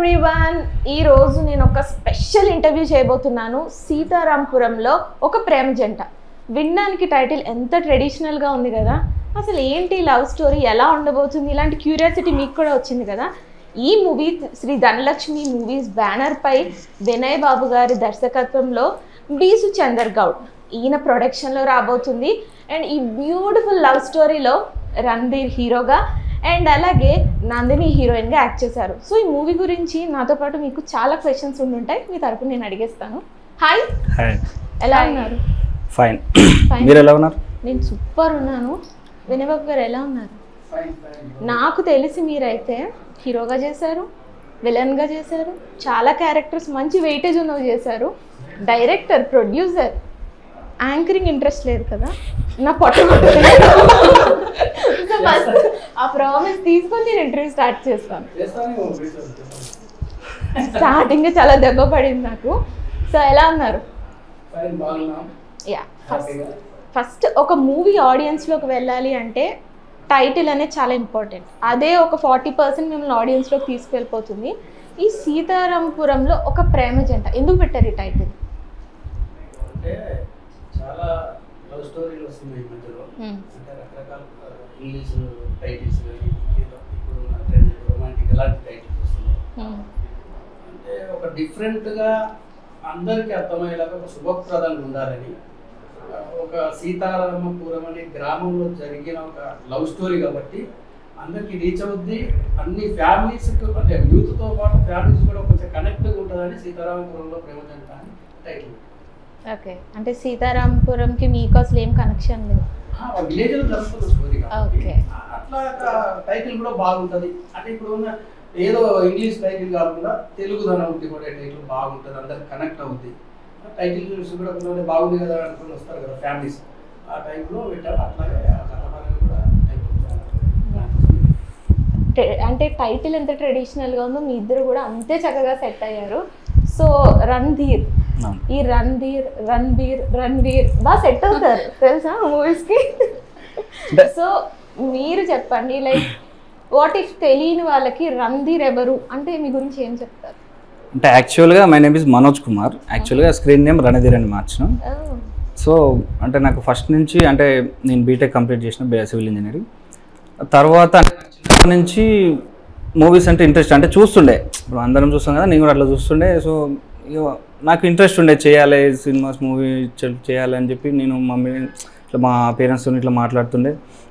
Everyone ఈ రోజు నేను ఒక స్పెషల్ ఇంటర్వ్యూ చేయబోతున్నాను సీతారాంపురంలో ఒక ప్రేమ జంట వినడానికి టైటిల్ ఎంత ట్రెడిషనల్గా ఉంది కదా అసలు ఏంటి లవ్ స్టోరీ ఎలా ఉండబోతుంది ఇలాంటి క్యూరియాసిటీ మీకు కూడా వచ్చింది కదా ఈ movie Sri Dhanalakshmi movies banner పై వినయ్ బాబు గారి దర్శకత్వంలో బీసు చందర్ గౌడ్ ఈయన ప్రొడక్షన్లో రాబోతుంది అండ్ ఈ బ్యూటిఫుల్ లవ్ స్టోరీలో రణ్బీర్ హీరోగా అండ్ అలాగే నందిని హీరోయిన్గా యాక్ట్ చేశారు సో ఈ మూవీ గురించి నాతో పాటు మీకు చాలా క్వశ్చన్స్ ఉండుంటాయి మీ తరపున నేను అడిగేస్తాను హాయ్ హాయ్ ఎలా ఉన్నారు ఫైన్ Fine. మీరు ఎలా ఉన్నారు నేను సూపర్ ఉన్నాను వినయబాబు గారు ఎలా ఉన్నారు నాకు తెలిసి మీరైతే హీరోగా చేశారు విలన్గా చేశారు చాలా క్యారెక్టర్స్ మంచి వెయిటేజ్ ఉన్నవి చేశారు డైరెక్టర్ ప్రొడ్యూసర్ యాంకరింగ్ ఇంట్రెస్ట్ లేదు కదా నా పొట్ట సో ఫస్ట్ ఆ ప్రామిస్ తీసుకొని నేను ఇంటర్వ్యూ స్టార్ట్ చేస్తాను స్టార్టింగ్ చాలా దెబ్బ పడింది నాకు సో ఎలా ఉన్నారు యా ఫస్ట్ ఫస్ట్ ఒక మూవీ ఆడియన్స్లోకి వెళ్ళాలి అంటే టైటిల్ అనేది చాలా ఇంపార్టెంట్ అదే ఒక ఫార్టీ పర్సెంట్ మిమ్మల్ని ఆడియన్స్లోకి తీసుకెళ్ళిపోతుంది ఈ సీతారాంపురంలో ఒక ప్రేమ జంట ఎందుకు పెట్టారు ఈ టైటిల్ అంటే చాలా లవ్ స్టోరీలు వస్తున్నాయి ఈ మధ్యలో అంటే రకరకాల ఇంగ్లీష్ టైటిల్స్ కానీ ఏదో ఇప్పుడు ఉన్న ట్రెండ్ రొమాంటిక్ ఎలాంటి టైటిల్స్ వస్తున్నాయి అంటే ఒక డిఫరెంట్గా అందరికీ అర్థమయ్యేలాగా ఒక శుభప్రదంగా ఉండాలని ఆ, ఒక సీతారామపురం అనే గ్రామంలో జరిగిన ఒక లవ్ స్టోరీ కాబట్టి అందరికి రీచ్ అవుద్ది అన్ని ఫ్యామిలీస్ అంటే యూత్తో పాటు ఫ్యామిలీస్ కూడా కొంచెం కనెక్ట్గా ఉంటుందని సీతారామపురంలో ప్రేమ జంట అని టైటిల్ ఓకే అంటే సీతారాంపురంకి మీకు అసలు ఏం కనెక్షన్ లేదు విలేజ్ లో జరుగుతున్న స్టోరీ కాబట్టి Okay. అట్లా టైటిల్ కూడా బాగుంటది అంటే ఇప్పుడు ఉన్న ఏదో ఇంగ్లీష్ టైటిల్ కాకుండా తెలుగు ధనం ఉంటే కూడా టైటిల్ బాగుంటుంది అందరికి కనెక్ట్ అవుద్ది టైటిల్ చూసి కూడా కొంతమంది బాగుంది కదా అనుకుని వస్తారు కదా ఫ్యామిలీస్ ఆ టైప్లో పెట్టారు అట్లాగే ఆ కథపరంగా కూడా టైటిల్ ట్రె- అంటే టైటిల్ ఎంత ట్రెడిషనల్గా ఉందో మీ ఇద్దరు కూడా అంతే చక్కగా సెట్ అయ్యారు సో రణ్ధీర్ అవును. ఈ రణ్ధీర్ రణ్బీర్ రణ్వీర్ బాగా సెట్ అవుతారు తెలుసా మూవీస్కి అంటే- సో మీరు చెప్పండి లైక్ వాట్ ఇఫ్ తెలియని వాళ్ళకి రణ్ధీర్ ఎవరు అంటే మీ గురించి ఏం చెప్తారు అంటే యాక్చువల్గా my name is Manoj Kumar యాక్చువల్గా స్క్రీన్ నేమ్ రణధీర్ అని మార్చిన Oh, సో అంటే నాకు ఫస్ట్ నుంచి అంటే నేను బీటెక్ కంప్లీట్ చేసిన బే- సివిల్ ఇంజనీరింగ్ తర్వాత అంటే నాకు చిన్నప్పటి నుంచి మూవీస్ అంటే ఇంట్రెస్ట్ అంటే చూస్తుండే ఇప్పుడు అందరం చూస్తాం కదా నేను కూడా అట్లా చూస్తుండే సో ఇక నాకు ఇంట్రెస్ట్ ఉండే చేయాలి సినిమాస్ మూవీ చేయాలి అని చెప్పి నేను మమ్మీ ఇట్లా మా పేరెంట్స్తో ఇట్లా మాట్లాడుతుండే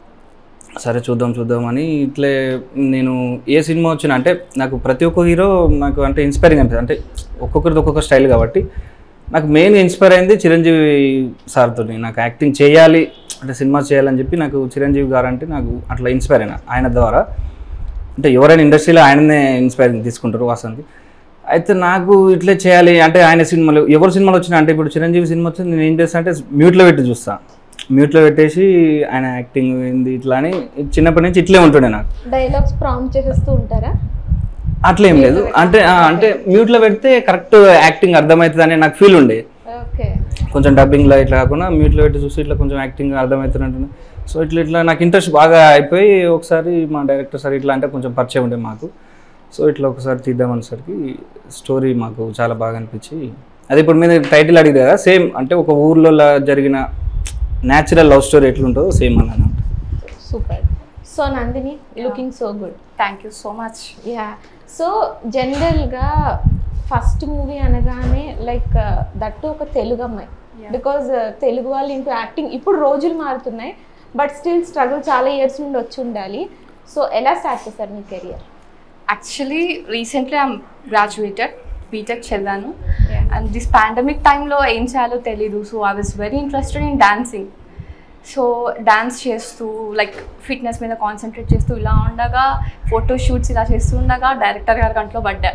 సరే చూద్దాం చూద్దాం అని ఇట్లే నేను ఏ సినిమా వచ్చినా అంటే నాకు ప్రతి ఒక్క హీరో నాకు అంటే ఇన్స్పైరింగ్ అనిపిస్తుంది అంటే ఒక్కొక్కరిది ఒక్కొక్క స్టైల్ కాబట్టి నాకు మెయిన్ ఇన్స్పైర్ అయింది చిరంజీవి సార్తో నాకు యాక్టింగ్ చేయాలి అంటే సినిమా చేయాలని చెప్పి నాకు చిరంజీవి గారు అంటే నాకు అట్లా ఇన్స్పైర్ అయినా ఆయన ద్వారా అంటే ఎవరైనా ఇండస్ట్రీలో ఆయననే ఇన్స్పైరింగ్ తీసుకుంటారు వాసంతి అయితే నాకు ఇట్లే చేయాలి అంటే ఆయన సినిమాలు ఎవరు సినిమాలు వచ్చినా అంటే ఇప్పుడు చిరంజీవి సినిమా వచ్చింది నేను ఏం చేస్తాను అంటే మ్యూట్లో పెట్టి చూస్తా మ్యూట్లో పెట్టేసి ఆయన యాక్టింగ్ ఏంది ఇట్లా అని చిన్నప్పటి నుంచి ఇట్లే ఉంటుండే నాకు డైలాగ్స్ ప్రాంప్ట్ చేసేస్తూ ఉంటారా అట్లా ఏం లేదు అంటే ఆ, అంటే మ్యూట్లో పెడితే కరెక్ట్ యాక్టింగ్ అర్థమవుతుంది అని నాకు ఫీల్ ఉండే ఓకే కొంచెం డబ్బింగ్లో ఇట్లా కాకుండా మ్యూట్లో పెట్టి చూసి ఇట్లా కొంచెం యాక్టింగ్ అర్థమవుతున్నట్టు సో ఇట్లా ఇట్లా నాకు ఇంట్రెస్ట్ బాగా అయిపోయి ఒకసారి మా డైరెక్టర్ సార్ ఇట్లా అంటే కొంచెం పరిచయం ఉండే మాకు సో ఇట్లా ఒకసారి తీద్దామనేసరికి స్టోరీ మాకు చాలా బాగా అనిపించి అది ఇప్పుడు మీద టైటిల్ అడిగింది కదా సేమ్ అంటే ఒక ఊర్లో లా- జరిగిన న్యాచురల్ లవ్ స్టోరీ ఎట్లుంటుందో సేమ్ అన్నాను super so Nandini looking so good thank you so much yeah so జనరల్గా ఫస్ట్ మూవీ అనగానే లైక్ దట్టు ఒక తెలుగు అమ్మాయి Yeah. బికాజ్ తెలుగు వాళ్ళు ఇంటూ యాక్టింగ్ ఇప్పుడు రోజులు మారుతున్నాయి బట్ స్టిల్ స్ట్రగుల్ చాలా ఇయర్స్ నుండి వచ్చి ఉండాలి సో ఎలా స్టార్ట్ చేస్తారు మీ career actually recently I'm graduated BTech చదివాను అండ్ దిస్ పాండమిక్ టైంలో ఏం చేయాలో తెలీదు so I was very interested in dancing so dance చేస్తూ లైక్ ఫిట్నెస్ మీద కాన్సన్ట్రేట్ చేస్తూ ఇలా ఉండగా ఫోటో షూట్స్ ఇలా చేస్తూ ఉండగా డైరెక్టర్ గారి కంట్లో పడ్డా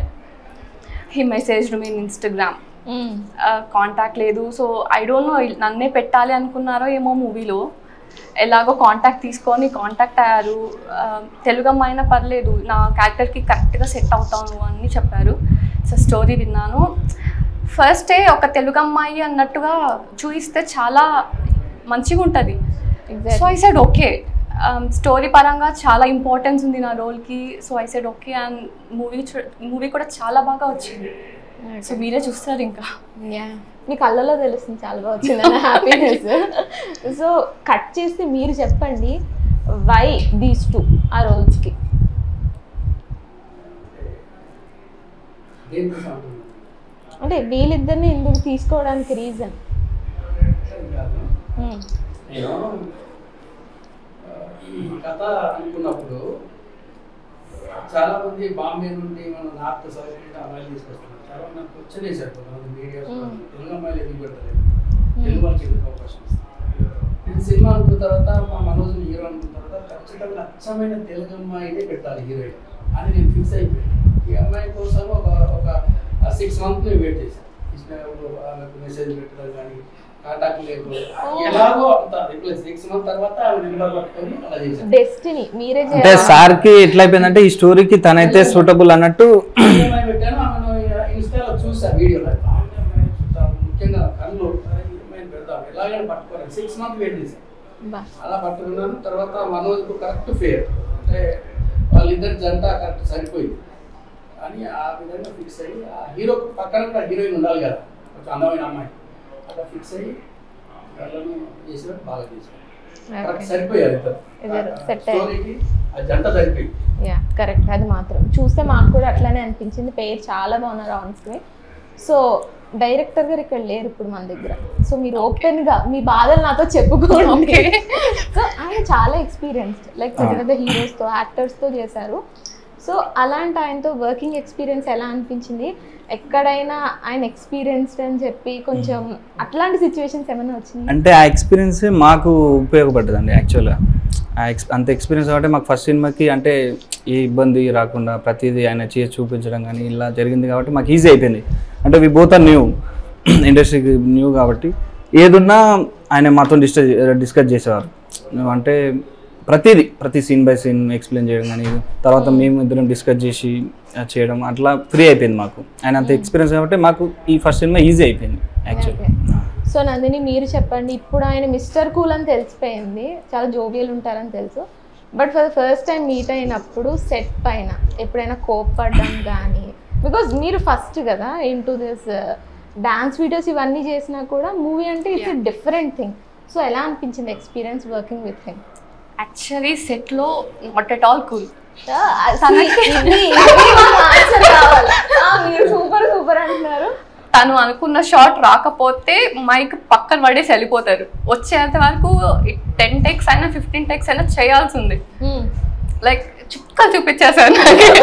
he message mean Instagram contact లేదు సో ఐ డోంట్ నో నన్నే పెట్టాలి అనుకున్నారో ఏమో మూవీలో ఎలాగో కాంటాక్ట్ తీసుకొని కాంటాక్ట్ అయ్యారు ఆ, తెలుగు అమ్మాయినా పర్లేదు నా క్యారెక్టర్కి కరెక్ట్గా సెట్ అవుతాను అని చెప్పారు సో స్టోరీ విన్నాను ఫస్టే ఒక తెలుగు అమ్మాయి అన్నట్టుగా చూయిస్తే చాలా మంచిగా ఉంటుంది so I side okay story పరంగా చాలా ఇంపార్టెన్స్ ఉంది నా రోల్కి so I said okay and movie movie కూడా చాలా బాగా వచ్చింది సో మీరే చూస్తారు ఇంకా యా మీ కళ్ళలో తెలుస్తుంది చాలా బాగా వచ్చింది హ్యాపీనెస్ సో కట్ చేస్తే మీరు చెప్పండి వై దీస్ టూ ఆ రోల్స్కి దేని కోసం అంటున్నాను? అంటే వీళ్ళిద్దరిని ఎందుకు తీసుకోవడానికి రీజన్ కాదు. నేను ఆ, ఈ కథ అనుకున్నప్పుడు చాలా మంది బాంబే నుండి మన నార్త్ సౌత్ నుండి అమ్మాయిలు తీసుకొస్తున్నారు చాలా మంది నాకు క్వశ్చన్ వేశారు కొంతమంది మీడియా తెలుగు అమ్మాయిలు ఎందుకు పెడతలేదు తెలుగు వాళ్ళకి ఎందుకు అవకాశం ఇస్తారు నేను సినిమా అనుకున్న తర్వాత మా మనోజ్ హీరో అనుకున్న తర్వాత ఖచ్చితంగా అచ్చమైన తెలుగు అమ్మాయినే పెట్టాలి హీరోయిన్ అని నేను ఫిక్స్ అయిపోయాను ఈ అమ్మాయి కోసం ఒక ఒక సిక్స్ మంత్ నేను వెయిట్ చేశాను ఇచ్చినప్పుడు ఆమెకు మెసేజ్ పెట్టడం కానీ కాంటాక్ట్ లేదు ఎలాగో అంత రిప్లై సిక్స్ మంత్ తర్వాత ఆమె నెంబర్ పట్టుకొని అలా చేశాను డెస్టినీ మీరే అంటే చేయాలి సార్కి ఎట్లా అయిపోయిందంటే ఈ స్టోరీకి తనైతే సూటబుల్ అన్నట్టు అమ్మాయి పెట్టాను ఆమెను ఇన్స్టాలో చూసా వీడియోలో ముఖ్యంగా కళ్ళు అరే, ఈ అమ్మాయిని పెడతాం ఎలాగైనా పట్టుకోవాలి సిక్స్ మంత్ వెయిట్ చేశాను బా. అలా పట్టుకున్నాను తర్వాత మనోజ్కు కరెక్ట్ ఫేర్ అంటే వాళ్ళిద్దరి జంట కరెక్ట్ సరిపోయింది అని ఆ విధంగా ఫిక్స్ అయ్యి ఆ హీరో పక్కన కూడా హీరోయిన్ ఉండాలి కదా కొంచెం అందమైన అమ్మాయి అలా ఫిక్స్ అయ్యి వాళ్ళను చేసినట్టు బాగా చేశాను కరెక్ట్ సరిపోయారు ఇద్దరు ఇద్దరు ఆ set అయ్యారు. స్టోరీకి ఆ జంట సరిపోయింది యా కరెక్ట్ అది మాత్రం చూస్తే మాకు కూడా అట్లానే అనిపించింది పేరు చాలా బాగున్నారు ఆన్ స్క్రీన్ సో డైరెక్టర్ గారు ఇక్కడ లేరు ఇప్పుడు మన దగ్గర సో మీరు ఓపెన్ గా మీ బాధలు నాతో చెప్పుకోండి Okay. సో ఆయన చాలా ఎక్స్పీరియన్స్డ్ లైక్ పెద్ద పెద్ద హీరోస్ తో యాక్టర్స్ తో చేశారు సో అలాంటి ఆయనతో వర్కింగ్ ఎక్స్పీరియన్స్ ఎలా అనిపించింది ఎక్కడైనా ఆయన ఎక్స్పీరియన్స్డ్ అని చెప్పి కొంచెం అట్లాంటి సిచ్యువేషన్స్ ఏమైనా వచ్చినాయి అంటే ఆ ఎక్స్పీరియన్స్ మాకు ఉపయోగపడ్డదండి యాక్చువల్గా ఆ ఎక్స్ అంత ఎక్స్పీరియన్స్ కాబట్టి మాకు ఫస్ట్ సినిమాకి అంటే ఏ ఇబ్బంది రాకుండా ప్రతిదీ ఆయన చేసి చూపించడం కానీ ఇలా జరిగింది కాబట్టి మాకు ఈజీ అయిపోయింది అంటే వి బోత్ ఆర్ న్యూ ఇండస్ట్రీకి న్యూ కాబట్టి ఏదున్నా ఆయన మాతో డిస్కస్ డిస్కస్ చేసేవారు నువ్వు అంటే ప్రతిదీ ప్రతి సీన్ బై సీన్ ఎక్స్ప్లెయిన్ చేయడం కానీ తర్వాత మేము ఇద్దరం డిస్కస్ చేసి ఆ, చేయడం అట్లా ఫ్రీ అయిపోయింది మాకు ఆయన అంత ఎక్స్పీరియన్స్ కాబట్టి మాకు ఈ ఫస్ట్ సినిమా ఈజీ అయిపోయింది యాక్చువల్లీ సో నందిని మీరు చెప్పండి ఇప్పుడు ఆయన మిస్టర్ కూల్ అని తెలిసిపోయింది చాలా జోవియల్ ఉంటారని తెలుసు but for the first time meet అయినప్పుడు సెట్ పైన ఎప్పుడైనా కోప్పడడం కానీ బికాజ్ మీరు ఫస్ట్ కదా in to this dance videos ఇవన్నీ చేసినా కూడా మూవీ అంటే ఇట్స్ డిఫరెంట్ థింగ్ సో ఎలా అనిపించింది experience working with him actually సెట్లో నాట్ ఎట్ ఆల్ కూల్ మీరు సూపర్ సూపర్ అంటున్నారు తను అనుకున్న షాట్ రాకపోతే మైక్ పక్కన పడేసి వెళ్ళిపోతారు వచ్చేంత వరకు టెన్ టెక్స్ అయినా ఫిఫ్టీన్ టెక్స్ అయినా చేయాల్సి ఉంది Hmm. లైక్ చుక్కలు చూపించేశాను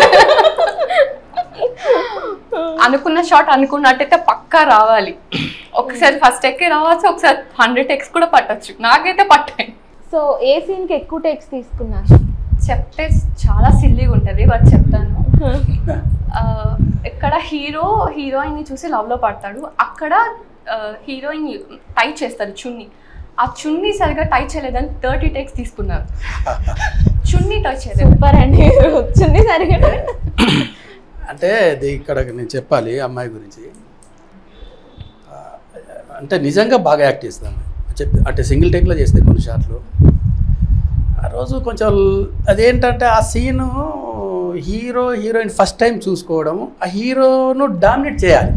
అనుకున్న షాట్ అనుకున్నట్టయితే పక్కా రావాలి ఒకసారి ఫస్ట్ ఎక్కి రావచ్చు ఒకసారి హండ్రెడ్ టెక్స్ కూడా పట్టొచ్చు నాకైతే పట్టాయి సో ఏ సీన్కి ఎక్కువ టేక్స్ తీసుకున్నారు చెప్తే చాలా సిల్లీగా ఉంటుంది బట్ చెప్తాను ఆ, ఇక్కడ హీరో హీరోయిన్ని చూసి లవ్లో పడతాడు అక్కడ హీరోయిన్ టై చేస్తారు చున్నీ ఆ చున్నీ సరిగా టై చేయలేదని థర్టీ టెక్స్ తీసుకున్నారు చున్నీ టచ్ చేయలేదు సూపర్ అండి వచ్చింది సరిగా అంటే ఇది ఇక్కడ నేను చెప్పాలి అమ్మాయి గురించి ఆ, అంటే నిజంగా బాగా యాక్ట్ చేస్తాను చెప్ అంటే సింగిల్ టేక్లో చేస్తే కొన్ని షాట్లు ఆ రోజు కొంచెం అదేంటంటే ఆ scene hero heroine first time చూసుకోవడము ఆ హీరోను డామినేట్ చేయాలి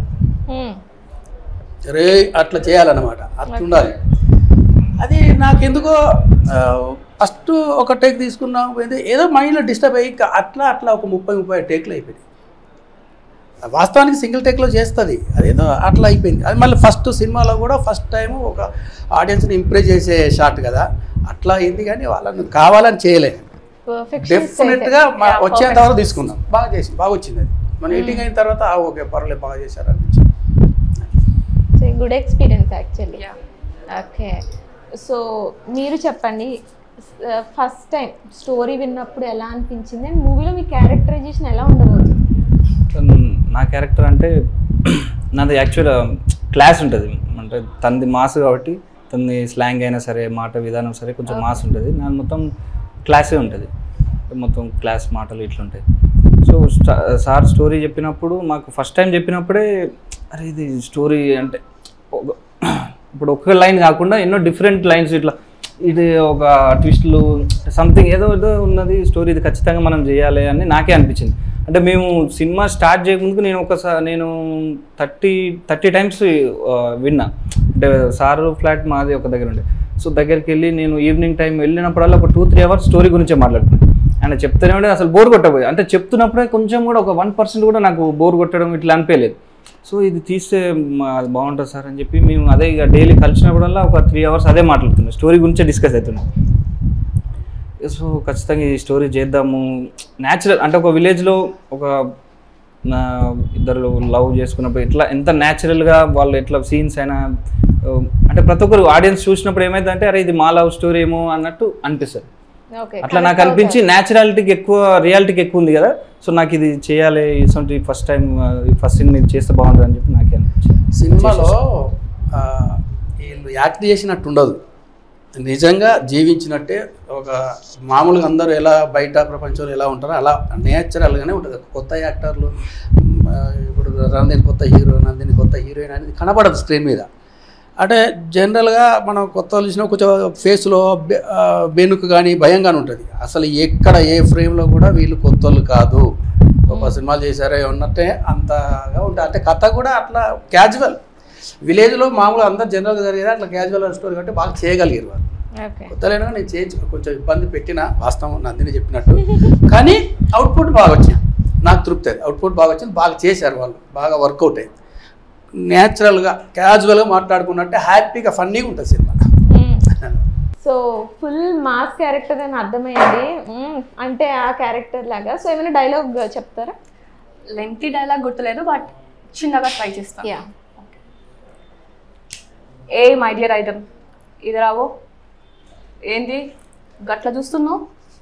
రే అట్లా చేయాలన్నమాట అట్లా ఉండాలి అది నాకెందుకో ఫస్ట్ ఒక టేక్ తీసుకున్నాం పోయింది ఏదో మైండ్లో డిస్టర్బ్ అయ్యి ఇంకా అట్లా అట్లా ఒక ముప్పై ముప్పై టేక్లు అయిపోయింది వాస్తవానికి సింగిల్ టేక్లో చేస్తుంది అదేదో అట్లా అయిపోయింది అది మళ్ళీ ఫస్ట్ సినిమాలో కూడా ఫస్ట్ టైం ఒక ఆడియన్స్ని ఇంప్రెస్ చేసే షాట్ కదా అట్లా అయింది కానీ వాళ్ళని కావాలని చేయలేదు పర్ఫెక్ట్ డెఫినెట్గా Yeah, వచ్చేంత perfect. వరకు తీసుకున్నాం బాగా చేసి బాగా వచ్చింది అది మన ఎడిటింగ్ అయిన తర్వాత ఆ, ఓకే పర్వాలేదు బాగా చేశారు అనిపించింది good experience actually Yeah. Okay so మీరు చెప్పండి ఫస్ట్ టైం స్టోరీ విన్నప్పుడు ఎలా అనిపించింది అండ్ మూవీలో మీ క్యారెక్టరైజేషన్ ఎలా ఉండబోతుంది నా క్యారెక్టర్ అంటే నాది యాక్చువల్ క్లాస్ ఉంటుంది అంటే తనది మాస్ కాబట్టి తనది స్లాంగ్ అయినా సరే మాట విధానం సరే కొంచెం మాస్ ఉంటుంది నాది మొత్తం క్లాసే ఉంటుంది మొత్తం క్లాస్ మాటలు ఇట్లుంటాయి సో సార్ స్టోరీ చెప్పినప్పుడు మాకు ఫస్ట్ టైం చెప్పినప్పుడే అరే ఇది స్టోరీ అంటే ఒక- ఇప్పుడు ఒక్క లైన్ కాకుండా ఎన్నో డిఫరెంట్ లైన్స్ ఇట్లా ఇది ఒక ట్విస్ట్లు సంథింగ్ ఏదో ఏదో ఉన్నది స్టోరీ ఇది ఖచ్చితంగా మనం చేయాలి అని నాకే అనిపించింది అంటే మేము సినిమా స్టార్ట్ చేయకముందుకు నేను ఒకసారి నేను థర్టీ థర్టీ టైమ్స్ విన్నా అంటే సారు ఫ్లాట్ మాది ఒక దగ్గర ఉండే సో దగ్గరికి వెళ్ళి నేను ఈవినింగ్ టైం వెళ్ళినప్పుడల్లా ఒక టూ త్రీ అవర్స్ స్టోరీ గురించే మాట్లాడుతున్నాను ఆయన చెప్తూనే ఉండే అసలు బోర్ కొట్టబోయే అంటే చెప్తున్నప్పుడే కొంచెం కూడా ఒక వన్ పర్సెంట్ కూడా నాకు బోర్ కొట్టడం ఇట్లా అనిపించలేదు సో ఇది తీస్తే మా- అది బాగుంటుంది సార్ అని చెప్పి మేము అదే ఇక డైలీ కలిసినప్పుడల్లా ఒక త్రీ అవర్స్ అదే మాట్లాడుతున్నాం స్టోరీ గురించే డిస్కస్ అవుతున్నాం సో ఖచ్చితంగా ఈ స్టోరీ చేద్దాము న్యాచురల్ అంటే ఒక విలేజ్లో ఒక నా ఇద్దరు లవ్ చేసుకున్నప్పుడు ఎట్లా ఎంత న్యాచురల్గా వాళ్ళు ఎట్లా సీన్స్ అయినా ఆ, అంటే ప్రతి ఒక్కరు ఆడియన్స్ చూసినప్పుడు ఏమైందంటే అరే ఇది మా లవ్ స్టోరీ ఏమో అన్నట్టు అనిపిస్తుంది ఓకే అట్లా నాకు అనిపించి న్యాచురాలిటీకి ఎక్కువ రియాలిటీకి ఎక్కువ ఉంది కదా సో నాకు ఇది చేయాలి ఇటువంటి ఫస్ట్ టైం ఫస్ట్ సీన్ ఇది చేస్తే బాగుంటుంది అని చెప్పి నాకే అనిపించింది సినిమాలో ఆ, వీళ్ళు యాక్ట్ చేసినట్టు ఉండదు నిజంగా జీవించినట్టే ఒక మామూలుగా అందరూ ఎలా బయట ప్రపంచంలో ఎలా ఉంటారో అలా నేచురల్గానే ఉంటుంది కొత్త యాక్టర్లు మ్, ఆ, ఇప్పుడు నందిని కొత్త హీరో నందిని కొత్త హీరోయిన్ అనేది కనపడదు స్క్రీన్ మీద అంటే జనరల్గా మనం కొత్త చూసినా కొంచెం ఫేస్లో బె- ఆ, బెనుకు కానీ భయం కానీ ఉంటుంది అసలు ఎక్కడ ఏ ఫ్రేమ్లో కూడా వీళ్ళు కొత్త వాళ్ళు కాదు గొప్ప సినిమాలు చేశారే ఉన్నట్టే అంతగా ఉంటుంది అంటే కథ కూడా అట్లా క్యాజువల్ విలేజ్లో మామూలుగా అందరు జనరల్గా జరిగేది అట్లా క్యాజువల్ స్టోరీ కాబట్టి బాగా చేయగలిగారు వాళ్ళు ఓకే కొత్తలేనా నేను చేయించు కొంచెం ఇబ్బంది పెట్టిన వాస్తవం నందిని చెప్పినట్టు కానీ అవుట్పుట్ బాగా వచ్చింది నాకు తృప్తి అది అవుట్పుట్ బాగా వచ్చింది బాగా చేశారు వాళ్ళు బాగా వర్కౌట్ అయింది న్యాచురల్గా క్యాజువల్గా మాట్లాడుకున్నట్టే హ్యాపీగా ఫన్నీగా ఉంటుంది సినిమా సో ఫుల్ మాస్ క్యారెక్టర్ అని అర్థమైంది మ్మ్. అంటే ఆ క్యారెక్టర్ లాగా సో ఏమైనా డైలాగ్ చెప్తారా లెంతీ డైలాగ్ గుర్తులేదు బట్ చిన్నగా ట్రై చేస్తాను యా ఏ మై డియర్ ఐటమ్ ఇది రావో ఏంది గట్ల చూస్తున్నావు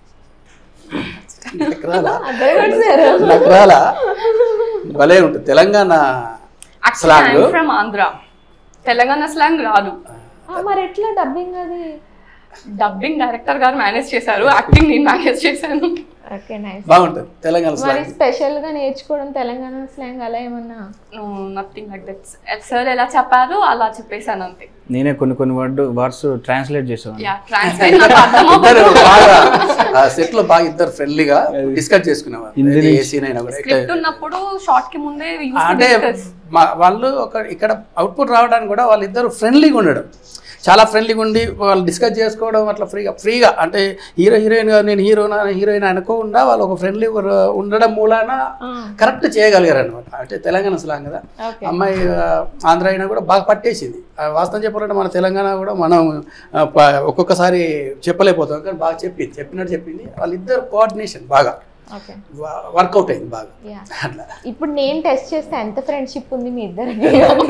నాకు రాలా అర్థం నాకు రాలా భలే ఉంటుంది Telangana Slang? From Andhra Telangana slang రాదు మరి ఎట్లా డబ్బింగ్ అది డబ్బింగ్ డైరెక్టర్ గారు మేనేజ్ చేశారు యాక్టింగ్ నేను మేనేజ్ చేశాను ఓకే నైస్ బాగుంటుంది తెలంగాణ మరి స్లాంగ్ స్పెషల్ గా నేర్చుకోవడం తెలంగాణ స్లాంగ్ అలా ఏమన్నా నథింగ్ లైక్ దట్ సార్ ఎలా చెప్పారు అలా చెప్పేశాను అంతే నేనే కొన్ని కొన్ని వర్డ్ వర్డ్స్ ట్రాన్స్లేట్ చేసేవాడిని యా ట్రాన్స్లేట్ నాకు అర్థం ఇద్దరు అవ్వదు బాగా ఆ సెట్ లో బాగా ఇద్దరు ఫ్రెండ్లీగా డిస్కస్ చేసుకునేవారు హిందీ ఏది ఏ నుంచి. సీన్ అయినా కూడా స్క్రిప్ట్ ఇట్లా- ఉన్నప్పుడు షార్ట్ కి ముందే we used to అంటే discuss. మా- వాళ్ళు ఒక ఇక్కడ అవుట్పుట్ రావడానికి కూడా వాళ్ళిద్దరు ఫ్రెండ్లీగా ఉండడం చాలా ఫ్రెండ్లీగా ఉండి వాళ్ళు డిస్కస్ చేసుకోవడం అట్లా ఫ్రీగా ఫ్రీగా అంటే హీరో హీరోయిన్ గారు నేను హీరో హీరోయిన్ అనుకోకుండా వాళ్ళు ఒక ఫ్రెండ్లీ ఉండడం మూలాన కరెక్ట్ చేయగలిగారు అనమాట అంటే తెలంగాణ స్లాంగ్ కదా ఓకే అమ్మాయి ఆ, ఆంధ్ర అయినా కూడా బాగా పట్టేసింది ఆ, వాస్తవం చెప్పాలంటే మన తెలంగాణ కూడా మనం ఆ, ప- ఒక్కొక్కసారి చెప్పలేకపోతాం కానీ బాగా చెప్పింది చెప్పినట్టు చెప్పింది వాళ్ళిద్దరు కోఆర్డినేషన్ బాగా ఓకే వర్కౌట్ అయింది బాగా యా అట్లా ఇప్పుడు నేను టెస్ట్ చేస్తే ఎంత ఫ్రెండ్షిప్ ఉంది మీ ఇద్దరికి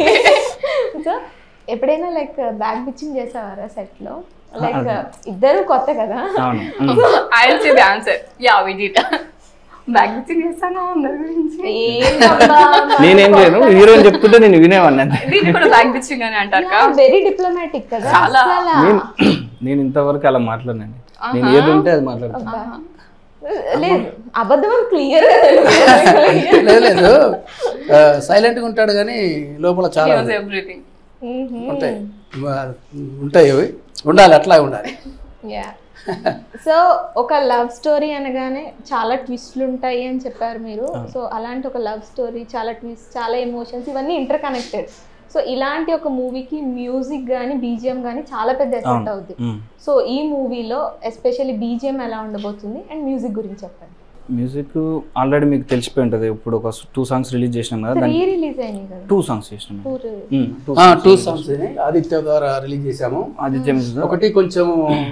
సో ఎప్పుడైనా లైక్ బ్యాక్ బిచ్చింగ్ చేసావారా సెట్ లో లైక్ ఇద్దరు కొత్త కదా అవును um. I'll say the answer. Yeah, we did. Back bitching చేస్తాను అందరి గురించి ఏంటబ్బా, నేనేం చేయను హీరోయిన్ చెప్తుంటే నేను వినేవాడిని అంతే దీన్ని కూడా బ్యాగ్ బిచ్చింగ్ అని అంటారు కదా వెరీ డిప్లొమాటిక్ కదా చాలా. అసలా. నేను నేను ఇంతవరకు అలా మాట్లాడినండి నేను ఏది ఉంటే అది మాట్లాడతాను అబ్బా. లేదు అబద్ధం అని క్లియర్ లేదు లేదు సైలెంట్గా ఉంటాడు కానీ లోపల చాలా ఎవ్రీథింగ్ ఉంటాయి వా- ఉంటాయి అవి ఉండాలి అట్లా ఉండాలి యా సో ఒక లవ్ స్టోరీ అనగానే చాలా ట్విస్ట్లు ఉంటాయి అని చెప్పారు మీరు సో అలాంటి ఒక లవ్ స్టోరీ చాలా ట్విస్ట్ చాలా ఎమోషన్స్ ఇవన్నీ ఇంటర్ కనెక్టెడ్ సో ఇలాంటి ఒక మూవీకి మ్యూజిక్ కానీ బీజిఎం కానీ చాలా పెద్ద ఎఫెక్ట్ అవుతుంది ఉమ్. సో ఈ మూవీలో ఎస్పెషల్లీ బీజిఎం ఎలా ఉండబోతుంది అండ్ మ్యూజిక్ గురించి చెప్పండి మ్యూజిక్ ఆల్రెడీ మీకు తెలిసిపోయి ఉంటుంది ఇప్పుడు ఒక టూ సాంగ్స్ రిలీజ్ చేసినాం కదా దాని రీ రిలీజ్ అయినాయి కదా టూ సాంగ్స్ చేసినాం Tour. Um, two two songs Aditya ద్వారా రిలీజ్ చేశాము ఆదిత్య మ్యూజిక్ ఒకటి కొంచెం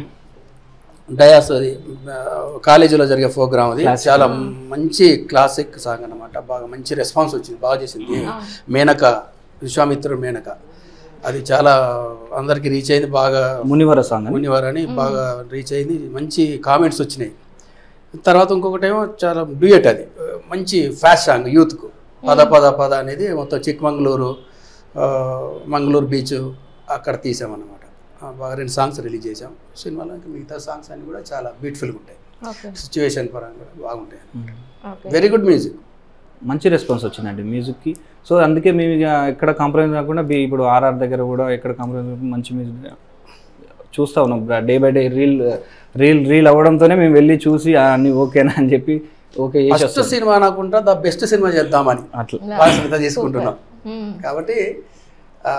డయాస్ అది ఆ, కాలేజీలో జరిగే ప్రోగ్రామ్ అది చాలా మంచి క్లాసిక్ సాంగ్ అన్నమాట బాగా మంచి రెస్పాన్స్ వచ్చింది బాగా చేసింది మేనక విశ్వామిత్రుడు మేనక అది చాలా అందరికి రీచ్ అయింది బాగా మునివర సాంగ్ అని మునివారు అని బాగా రీచ్ అయింది మంచి కామెంట్స్ వచ్చినాయి తర్వాత ఇంకొకటేమో చాలా డ్యూయట్ అది మంచి ఫాస్ట్ సాంగ్ యూత్కు పద పద పద అనేది మొత్తం చిక్మంగళూరు ఆ, మంగళూరు బీచ్ అక్కడ తీసామన్నమాట ఆ, బాగా రెండు సాంగ్స్ రిలీజ్ చేసాం సినిమాలో ఇంకా మిగతా సాంగ్స్ అన్ని కూడా చాలా బ్యూటిఫుల్గా ఉంటాయి ఓకే సిచ్యువేషన్ పరంగా కూడా బాగుంటాయి ఓకే వెరీ గుడ్ మ్యూజిక్ మంచి రెస్పాన్స్ వచ్చిందండి మ్యూజిక్కి సో అందుకే మేము ఇక ఎక్కడ కాంప్రమైజ్ కాకుండా బి- ఇప్పుడు ఆర్ఆర్ దగ్గర కూడా ఎక్కడ కాంప్రమైజ్ కాకుండా మంచి మ్యూజిక్ చూస్తూ ఉన్నాం day by day reel reel reel అవ్వడంతోనే మేము వెళ్ళి చూసి "ఆ, అన్ని ఓకేనా అని చెప్పి ఓకే చేసి ఫస్ట్ సినిమా అనుకుంటా ద బెస్ట్ సినిమా చేద్దామని అట్లా బాధ్యత తీసుకుంటున్నాం మ్మ్. కాబట్టి ఆ,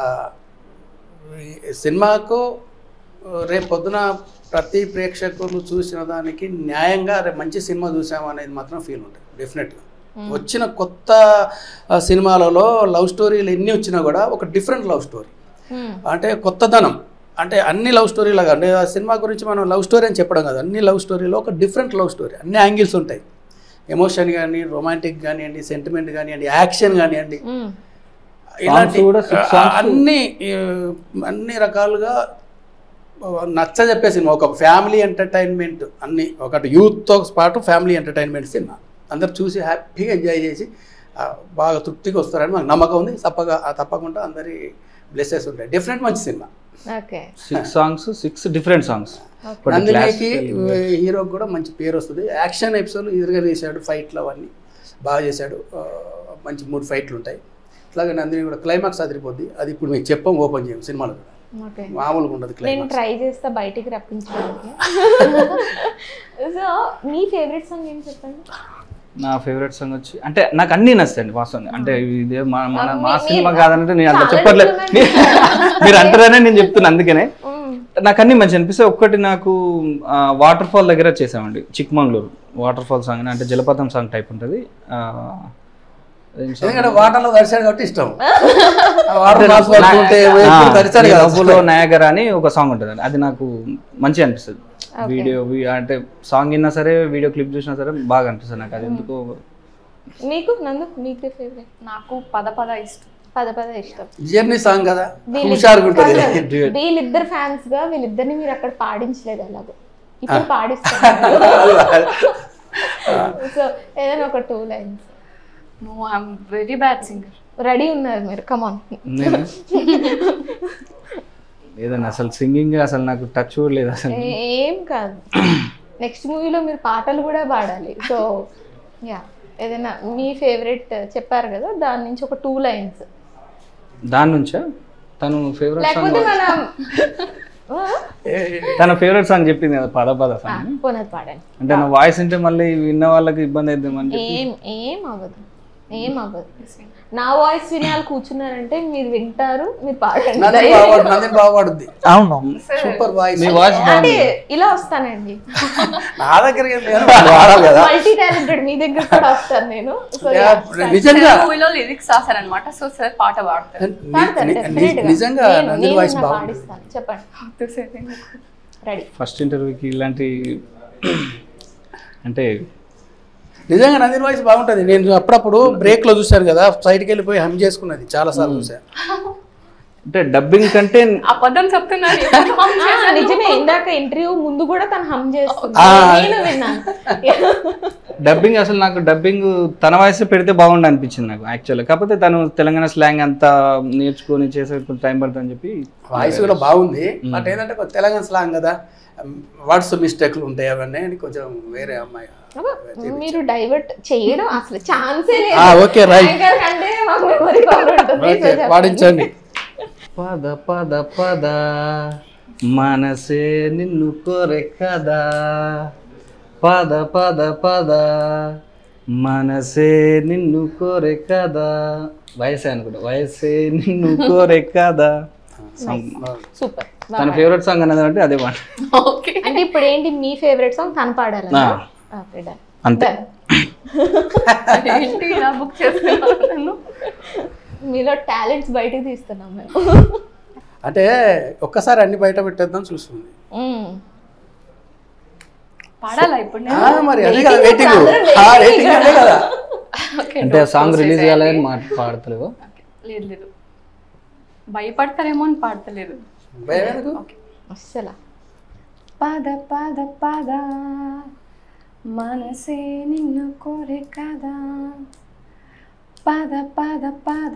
ఈ సినిమాకు రేపు పొద్దున ప్రతి ప్రేక్షకులు చూసిన దానికి న్యాయంగా రేపు మంచి సినిమా చూసాము అనేది మాత్రం ఫీల్ ఉంటుంది డెఫినెట్గా వచ్చిన కొత్త ఆ, సినిమాలలో లవ్ స్టోరీలు ఎన్ని వచ్చినా కూడా ఒక డిఫరెంట్ లవ్ స్టోరీ మ్మ్. అంటే కొత్తదనం అంటే అన్ని లవ్ స్టోరీ లాగా అంటే ఆ సినిమా గురించి మనం లవ్ స్టోరీ అని చెప్పడం కాదు అన్ని లవ్ స్టోరీలో ఒక డిఫరెంట్ లవ్ స్టోరీ అన్ని యాంగిల్స్ ఉంటాయి ఎమోషన్ కానీ రొమాంటిక్ కానివ్వండి సెంటిమెంట్ కానివ్వండి యాక్షన్ కానివ్వండి మ్మ్. ఇలాంటి కూడా six songs. అన్ని ఆ, అన్ని రకాలుగా నచ్చ చెప్పే సినిమా ఒక ఫ్యామిలీ ఎంటర్టైన్మెంట్ అన్ని ఒకటి యూత్తో పాటు ఫ్యామిలీ ఎంటర్టైన్మెంట్ సినిమా అందరు చూసి హ్యాపీగా ఎంజాయ్ చేసి ఆ, బాగా తృప్తిగా వస్తారని మాకు నమ్మకం ఉంది తప్పగా ఆ తప్పకుండా అందరి బ్లెస్సెస్ ఉంటాయి డిఫరెంట్ మంచి సినిమా okay six songs six different songs నందినికి హీరోకి కూడా మంచి పేరు వస్తుంది యాక్షన్ ఎపిసోడ్ ఎదురుగా చేశాడు ఫైట్లు అవన్నీ బాగా చేశాడు ఆ, మంచి మూడు ఫైట్లు ఉంటాయి అట్లాగే నందిని కూడా క్లైమాక్స్ అదిరిపోద్ది అది ఇప్పుడు మీకు చెప్పం ఓపెన్ చేయం సినిమాలో కూడా ఓకే మామూలుగా ఉండదు నేను క్లైమాక్స్ ట్రై చేస్తా బయటికి రప్పించడానికి సో మీ ఫేవరెట్ సాంగ్ ఏం చెప్పండి నా ఫేవరెట్ సాంగ్ వచ్చి అంటే నాకు అన్నీ నచ్చాయండి వాస్తవంగా అంటే ఇదే మన మన మా మీ- సినిమా మీ- కాదంటే నేను అట్లా చాలా చెప్పట్లేదు డిఫరెంట్ మీరు అంటారనే నేను చెప్తున్నా అందుకనే మ్మ్. నాకు అన్ని మంచి అనిపిస్తే ఒక్కటి నాకు వాటర్ ఫాల్ దగ్గర చేసామండి చిక్మంగళూరు వాటర్ ఫాల్ సాంగ్ అని అంటే జలపాతం సాంగ్ టైప్ ఉంటుంది ఆ, ఏం song? ఎందుకంటే వాటర్లో తడిచాడు కాబట్టి ఇష్టం ఆ వాటర్ మాస్ పడుతూ ఉంటే ఆ, ఎప్పుడు తడిచాడు నీ కదా నవ్వులో నాయగర అని ఒక సాంగ్ ఉంటుంది అది నాకు మంచిగా అనిపిస్తుంది వీడియో అంటే సాంగ్ విన్నా సరే వీడియో క్లిప్ చూసినా సరే బాగా అనిపిస్తుంది నాకు అది ఎందుకో మీకు నందు మీకు ఫేవరెట్ నాకు పద పద ఇష్టం పద పద ఇష్టం జర్నీ సాంగ్ కదా వీళ్ళిద్దరు- హుషారుగా ఉంటుంది కాదు, వీళ్ళిద్దరు ఫ్యాన్స్ గా వీళ్ళిద్దరిని మీరు అక్కడ పాడించలేదు అలాగో ఇప్పుడు పాడిస్తారు సో ఏదైనా ఒక two lines no I'm very bad singer ready ఉన్నారు మీరు కమాన్ నేను లేదండి అసలు సింగింగ్ అసలు నాకు టచ్ కూడా లేదు అసలు ఏం కాదు నెక్స్ట్ మూవీలో మీరు పాటలు కూడా పాడాలి సో యా ఏదైనా మీ ఫేవరెట్ చెప్పారు కదా దాని నుంచి ఒక టూ లైన్స్ దాని నుంచా తను ఫేవరెట్ సాంగ్ లేకపోతే మనం తన ఫేవరెట్ సాంగ్ చెప్పింది కదా పద పద సాంగ్ పోనది పాడండి అంటే నా వాయిస్ ఉంటే మళ్ళీ విన్న వాళ్ళకి ఇబ్బంది అవుతుందని చెప్పి ఏం ఏం అవ్వదు ఏం అవ్వదు నా వాయిస్ విని వాళ్ళు కూర్చున్నారంటే మీరు వింటారు మీరు పాడండి నందిని బాగా నందిని బాగా పాడుద్ది అవును సూపర్ వాయిస్ మీ వాయిస్ అంటే బాగుంది ఇలా వస్తానండి నా దగ్గరికి ఏం లేదు, వాళ్ళు వాడాలి కదా మల్టీ టాలెంటెడ్ మీ దగ్గర కూడా వస్తాను నేను సో యా, నిజంగా మూవీలో లిరిక్స్ రాశారనమాట సో సార్ పాట పాడతారు ని- ని- ని- నిజంగా నందిని వాయిస్ బాగుంది పాడిస్తాను చెప్పండి రెడీ ఫస్ట్ ఇంటర్వ్యూకి ఇలాంటి అంటే నిజంగా నందిని వాయిస్ బాగుంటుంది నేను అప్పుడప్పుడు బ్రేక్ లో చూశాను కదా సైడ్కి వెళ్ళిపోయి హమ్ చేసుకున్నది చాలా సార్లు చూసాను అంటే డబ్బింగ్ కంటే అబద్ధం చెప్తున్నారు ఎప్పుడు hum చేశాను? నిజమే ఇందాక ఇంటర్వ్యూ ముందు కూడా తను హమ్ చేస్తుంది ఆ. నేను విన్నాను డబ్బింగ్ అసలు నాకు డబ్బింగ్ తన వాయిస్ పెడితే బాగుండు అనిపించింది నాకు యాక్చువల్గా కాకపోతే తను తెలంగాణ స్లాంగ్ అంతా నేర్చుకొని చేసే కొంచెం టైం పడుతుందని చెప్పి వాయిస్ కూడా బాగుంది బట్ ఏంటంటే కొంచెం తెలంగాణ స్లాంగ్ కదా వర్డ్స్ మిస్టేక్లు ఉంటాయి అవన్నీ అని కొంచెం వేరే అమ్మాయి అబ్బా, మీరు డైవర్ట్ చేయడం అసలు ఛాన్సే ఆ, లేదు ఓకే రైట్ యాంకర్ కంటే మాకు మెమరీ పవర్ ఉంటుంది ఓకే సో చెప్పండి. పాడించండి పద పద పద మనసే నిన్ను కోరే కదా పద పద పద మనసే నిన్ను కోరే కదా వయసే అనుకుంటా వయసే నిన్ను కోరే కదా సూపర్ తన ఫేవరెట్ సాంగ్ అనేది అంటే అదే పాట ఓకే అంటే ఇప్పుడు ఏంటి మీ ఫేవరెట్ సాంగ్ తను పాడాలి ఆ. ఓకే డన్ అంతే ఏంటి ఇలా బుక్ చేస్తున్నారు నన్ను మీలో టాలెంట్స్ బయటకు తీస్తున్నాం మేము అంటే ఒక్కసారి అన్ని బయట పెట్టేద్దాం చూస్తుంది మ్మ్. పాడాలా ఇప్పుడు నేను ఆ, మరి అదే కదా వెయిటింగ్ అందరూ waiting వెయిటింగ్ అదే కదా ఓకే అంటే సాంగ్ రిలీజ్ కాలేదని మాట పాడతలేవు లేదు లేదు భయపడతారేమో అని పాడతలేదు భయం ఎందుకు అస్సలా పద పద పద మనసే నిన్ను కోరే కదా పద పద పద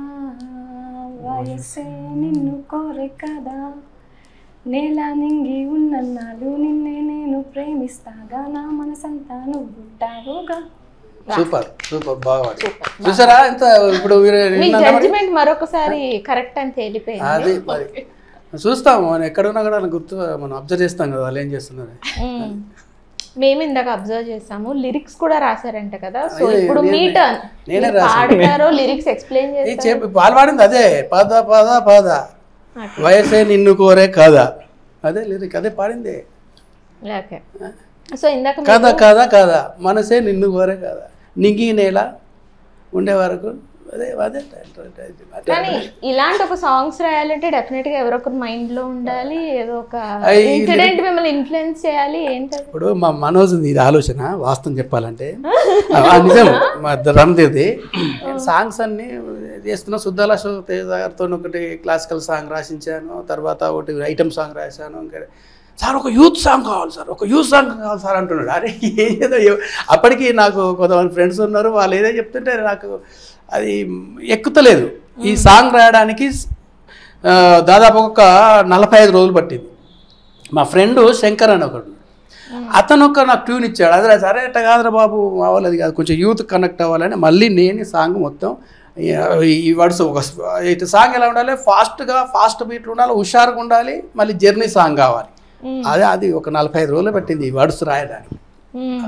వయసే నిన్ను కోరే కదా నేల నింగి ఉన్నన్నాళ్ళు నిన్నే నేను ప్రేమిస్తాగా నా మనసంతా నువ్వుంటావుగా సూపర్ సూపర్ బాగా పాడారు. చూసారా ఎంత ఇప్పుడు మీరు మీ విన్నారా మరి? జడ్జిమెంట్ మరొకసారి కరెక్ట్ అని తేలిపోయింది అది మరి చూస్తాం మనం ఎక్కడున్నా కూడా వాళ్ళని గుర్తు మనం అబ్జర్వ్ చేస్తాం కదా వాళ్ళు ఏం చేస్తున్నారు మ్మ్. మేము ఇందాక అబ్జర్వ్ చేసాము లిరిక్స్ కూడా రాశారంట కదా సో అయ్యో, ఇప్పుడు మీ నేనే- టర్న్ నేనే రాశాను. పాడతారో లిరిక్స్ ఎక్స్ప్లెయిన్ ఈ చేస్తారు చెప్పి పాలు పాడింది అదే పద పద పద Okay. వయసే నిన్ను కోరే కాదా అదే లిరిక్ అదే పాడింది ఓకే సో ఇందాక మీరు- కాదా కాదా కాదా మనసే నిన్ను కోరే కాదా నింగి నేల ఉండే వరకు అదే అదే కానీ ఇలాంటి ఒక సాంగ్స్ రాయాలంటే డెఫినెట్ గా ఎవరో ఒకరు మైండ్ లో ఉండాలి ఏదో ఒక అయ్ ఇన్సిడెంట్ మిమ్మల్ని ఇన్ఫ్లుయెన్స్ చేయాలి ఏంటది ఇప్పుడు మా మనోజ్ ఉంది ఇది ఆలోచన వాస్తవం చెప్పాలంటే ఆ, నిజం మా రమదేది సాంగ్స్ అన్ని చేస్తున్నా సుద్దాల తేజ గారితో ఒకటి క్లాసికల్ సాంగ్ రాసించాను తర్వాత ఒకటి ఐటమ్ సాంగ్ రాశాను ఇంకా సార్ ఒక యూత్ సాంగ్ కావాలి సార్ ఒక యూత్ సాంగ్ కావాలి సార్ అంటున్నాడు అరే ఏదో ఎవ- అప్పటికి నాకు కొంతమంది ఫ్రెండ్స్ ఉన్నారు వాళ్ళు ఏదో చెప్తుంటే నాకు అది ఎక్కుతలేదు ఈ సాంగ్ రాయడానికి ఆ, దాదాపు ఒక నలభై ఐదు రోజులు పట్టింది మా ఫ్రెండ్ శంకర్ అని ఒకడు అతను ఒక నాకు ట్యూన్ ఇచ్చాడు అదే సరే అట్ట కాదురా బాబు అవ్వలేదు కాదు కొంచెం యూత్ కనెక్ట్ అవ్వాలని మళ్ళీ నేను ఈ సాంగ్ మొత్తం ఈ- ఈ వర్డ్స్ ఒక ఇటు సాంగ్ ఎలా ఉండాలి ఫాస్ట్గా ఫాస్ట్ బీట్లు ఉండాలి హుషారుగా ఉండాలి మళ్ళీ జర్నీ సాంగ్ కావాలి అదే అది ఒక నలభై ఐదు రోజులు పెట్టింది ఈ వర్డ్స్ రాయడానికి మ్మ్.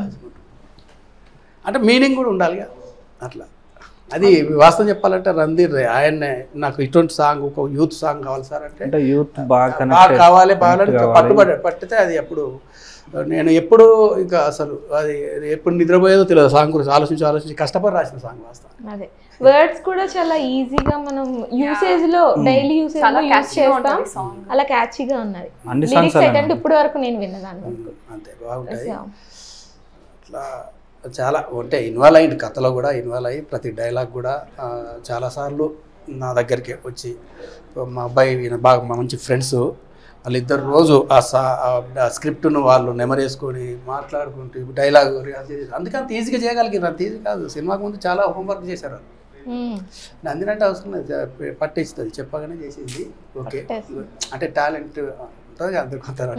అంటే మీనింగ్ కూడా ఉండాలి కదా అట్లా అది వాస్తవం చెప్పాలంటే రంధీర్ ఆయన్నే నాకు ఇటువంటి సాంగ్ ఒక యూత్ సాంగ్ కావాలి సార్ అంటే అంటే యూత్ బాగా బాగా కనెక్ట్ కావాలి బాగాలని పట్టుబడి పట్టితే అది ఎప్పుడు నేను ఎప్పుడు ఇంకా అసలు అది ఎప్పుడు నిద్రపోయేదో తెలియదు సాంగ్ గురించి ఆలోచించి ఆలోచించి కష్టపడి రాసిన సాంగ్ వాస్తవం అదే వర్డ్స్ కూడా చాలా ఈజీగా మనం యూసేజ్ లో డైలీ యూసేజ్ చాలా లో యూస్ catchy గా చేస్తాం ఉంటుంది song. అలా క్యాచీగా ఉన్నది అన్ని songs లిరిక్స్ అలానే ఏంటంటే ఇప్పటి వరకు నేను విన్నదాన్ని వరకు అంతే బాగుంటాయి So, అట్లా చాలా అంటే ఇన్వాల్వ్ అయ్యింది కథలో కూడా ఇన్వాల్వ్ అయ్యి ప్రతి డైలాగ్ కూడా ఆ, చాలాసార్లు నా దగ్గరికి వచ్చి మా అబ్బాయి ఈయన బాగా మా మంచి ఫ్రెండ్స్ వాళ్ళిద్దరు రోజు ఆ సా ఆ స్క్రిప్ట్ను వాళ్ళు నెమరేసుకొని మాట్లాడుకుంటూ డైలాగ్ అందుకే అంత ఈజీగా చేయగలిగారు అంత ఈజీ కాదు సినిమాకు ముందు చాలా హోంవర్క్ చేశారు వాళ్ళు. మ్మ్. నందినట్టు అవసరం లేదు జ- పట్టిస్తుంది చెప్పగానే చేసింది ఓకే పట్టేస్తుంది. అంటే టాలెంట్ ఉంటుంది కదా అందరికి కొంత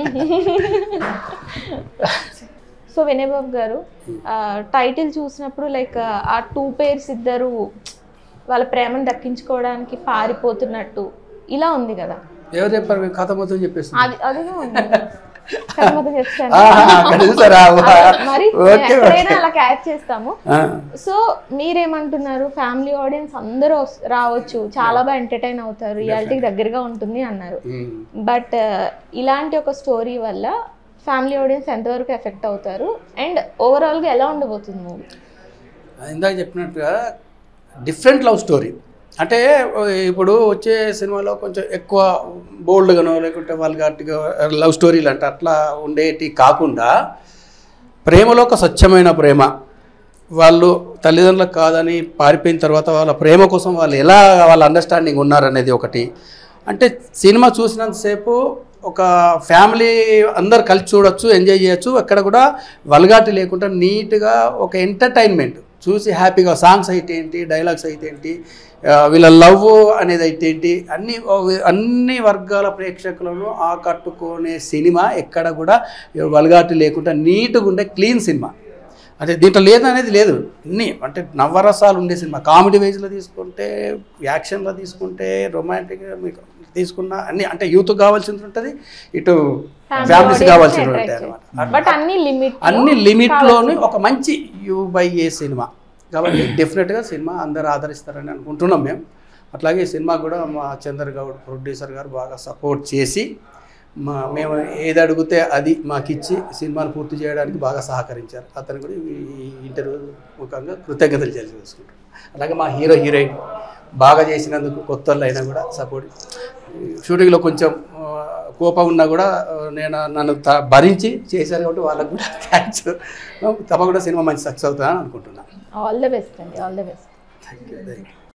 సో వినయ్ బాబు గారు టైటిల్ చూసినప్పుడు లైక్ ఆ టూ పేర్స్ ఇద్దరు వాళ్ళ ప్రేమను దక్కించుకోవడానికి పారిపోతున్నట్టు ఇలా ఉంది కదా ఎవరు చెప్పారు మేము కథ మొత్తం చెప్పేసి అది అదిగా ఉంది కథ మొత్తం చెప్తాను అక్కడ చూసారా మరి ఓకే ఎక్కడైనా అలా క్యాచ్ చేస్తాము ఆ, సో మీరేమంటున్నారు ఫ్యామిలీ ఆడియన్స్ అందరూ వస్- రావచ్చు చాలా బాగా ఎంటర్టైన్ అవుతారు రియాలిటీకి దగ్గరగా ఉంటుంది అన్నారు ఉమ్. బట్ ఇలాంటి ఒక స్టోరీ వల్ల ఫ్యామిలీ ఆడియన్స్ ఎంతవరకు ఎఫెక్ట్ అవుతారు అండ్ ఓవరాల్గా ఎలా ఉండబోతుంది మూవీ ఇందాక చెప్పినట్టుగా డిఫరెంట్ లవ్ స్టోరీ అంటే ఇప్పుడు వచ్చే సినిమాలో కొంచెం ఎక్కువ బోల్డ్గానో లేకుంటే వాళ్ళకి లవ్ స్టోరీలు అంటే అట్లా ఉండేటి కాకుండా ప్రేమలో ఒక స్వచ్ఛమైన ప్రేమ వాళ్ళు తల్లిదండ్రులకు కాదని పారిపోయిన తర్వాత వాళ్ళ ప్రేమ కోసం వాళ్ళు ఎలా వాళ్ళ అండర్స్టాండింగ్ ఉన్నారనేది ఒకటి అంటే సినిమా చూసినంతసేపు ఒక ఫ్యామిలీ అందరు కలిసి చూడొచ్చు ఎంజాయ్ చేయొచ్చు అక్కడ కూడా వల్గాటి లేకుండా నీట్గా ఒక ఎంటర్టైన్మెంట్ చూసి హ్యాపీగా సాంగ్స్ అయితే ఏంటి డైలాగ్స్ అయితే ఏంటి ఆ, వీళ్ళ లవ్ అనేది అయితే ఏంటి అన్ని అన్ని వర్గాల ప్రేక్షకులను ఆకట్టుకునే సినిమా ఎక్కడ కూడా వల్గాటి లేకుండా నీట్గా ఉండే క్లీన్ సినిమా అంటే దీంట్లో లేదు అనేది లేదు అన్ని అంటే నవరసాలు ఉండే సినిమా కామెడీ వైజ్లో తీసుకుంటే యాక్షన్లో తీసుకుంటే రొమాంటిక్ మీకు తీసుకున్న అన్ని అంటే యూత్ కావాల్సింది ఉంటుంది ఇటు ఫ్యామిలీస్ కావాల్సింది ఉంటాయి అనమాట బట్ అన్ని లిమిట్ అన్ని లిమిట్లోని ఒక మంచి యూ బై ఏ సినిమా కాబట్టి డెఫినెట్గా సినిమా అందరు ఆదరిస్తారని అనుకుంటున్నాం మేము అట్లాగే ఈ సినిమా కూడా మా చందర్ గౌడ్ ప్రొడ్యూసర్ గారు బాగా సపోర్ట్ చేసి మా మేము ఏది అడిగితే అది మాకు ఇచ్చి సినిమాను పూర్తి చేయడానికి బాగా సహకరించారు అతను కూడా ఈ ఇంటర్వ్యూ ముఖంగా కృతజ్ఞతలు తెలియజేసుకుంటాం అలాగే మా హీరో హీరోయిన్ బాగా చేసినందుకు కొత్త వాళ్ళు అయినా కూడా సపోర్ట్ షూటింగ్లో కొంచెం ఆ, కోపం ఉన్నా కూడా ఆ, నేను నన్ను త- భరించి చేశారు కాబట్టి వాళ్ళకు కూడా థ్యాంక్స్ తప్పకుండా సినిమా మంచి సక్సెస్ అవుతుందని అనుకుంటున్నాను ఆల్ ద బెస్ట్ అండి all the best thank you